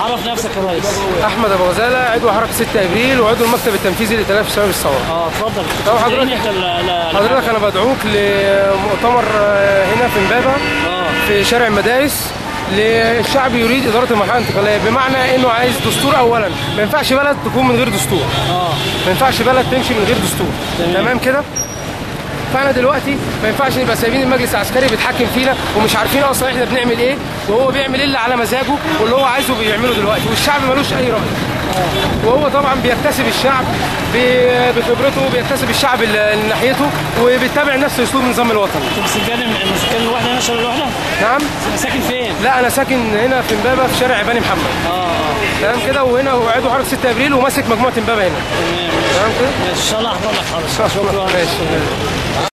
عرف نفسك يا ريس احمد ابو غزاله عضو حركه 6 ابريل وعضو المكتب التنفيذي لتلافي شباب الثوره اه اتفضل طب حضرتك- تدعيني إحنا ل- ل- حضرتك انا بدعوك لمؤتمر آه، هنا في امبابه اه في شارع المدارس للشعب يريد اداره المرحله الانتقاليه بمعنى انه عايز دستور اولا ما ينفعش بلد تكون من غير دستور اه ما ينفعش بلد تمشي من غير دستور تمام. تمام كده فاحنا دلوقتي ما ينفعش نبقى سايبين المجلس العسكري بيتحكم فينا ومش عارفين اصلا احنا بنعمل ايه وهو بيعمل ايه اللي على مزاجه واللي هو عايزه بيعمله دلوقتي والشعب ملوش اي راي وهو طبعا بيكتسب الشعب ب- بخبرته بيكتسب الشعب اللي ناحيته وبيتبع نفس اسلوب النظام الوطني انت سكان سكان الوحده هنا شارع الوحده نعم ساكن فين؟ لا انا ساكن هنا في امبابه في شارع بني محمد اه اه تمام كده وهنا هو عضو حركه 6 ابريل وماسك مجموعه امبابه هنا تمام تمام كده ان شاء الله هحضر لك حضرتك شكرا ماشي